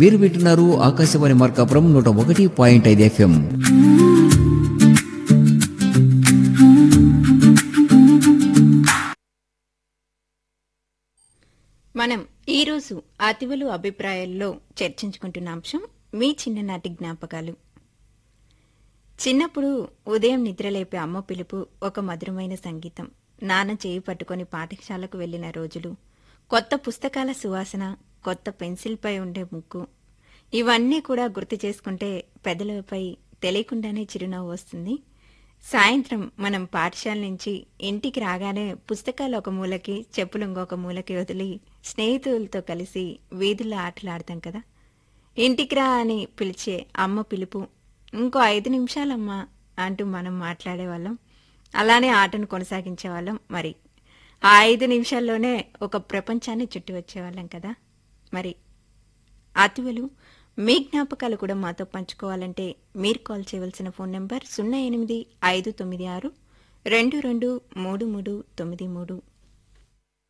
మీరు వింటున్నారు ఆకాశవాణి మార్కాపురం నూట ఒకటి పాయింట్ ఐదు ఎఫ్ఎం మనం ఈరోజు అతివలు అభిప్రాయాల్లో చర్చించుకుంటున్న అంశం మీ చిన్ననాటి జ్ఞాపకాలు చిన్నప్పుడు ఉదయం నిద్రలేపే అమ్మ పిలుపు ఒక మధురమైన సంగీతం నాన్న చేయి పట్టుకొని పాఠశాలకు వెళ్లిన రోజులు కొత్త పుస్తకాల సువాసన కొత్త పెన్సిల్పై ఉండే ముగ్గు ఇవన్నీ కూడా గుర్తు చేసుకుంటే పెదలపై తెలియకుండానే చిరునవ్వు వస్తుంది సాయంత్రం మనం పాఠశాల నుంచి ఇంటికి రాగానే పుస్తకాలు ఒక మూలకి చెప్పులు ఇంకొక మూలకి వదిలి స్నేహితులతో కలిసి వీధుల్లో ఆటలాడతాం కదా ఇంటికి రా అని పిలిచే అమ్మ పిలుపు ఇంకో ఐదు నిమిషాలమ్మా అంటూ మనం మాట్లాడేవాళ్ళం అలానే ఆటను కొనసాగించేవాళ్ళం మరి ఆ ఐదు నిమిషాల్లోనే ఒక ప్రపంచాన్ని చుట్టి వచ్చేవాళ్ళం కదా మరి అతివలు మీ జ్ఞాపకాలు కూడా మాతో పంచుకోవాలంటే మీరు కాల్ చేయవలసిన ఫోన్ నెంబర్ సున్నా ఎనిమిది ఐదు తొమ్మిది ఆరు రెండు రెండు మూడు మూడు తొమ్మిది మూడు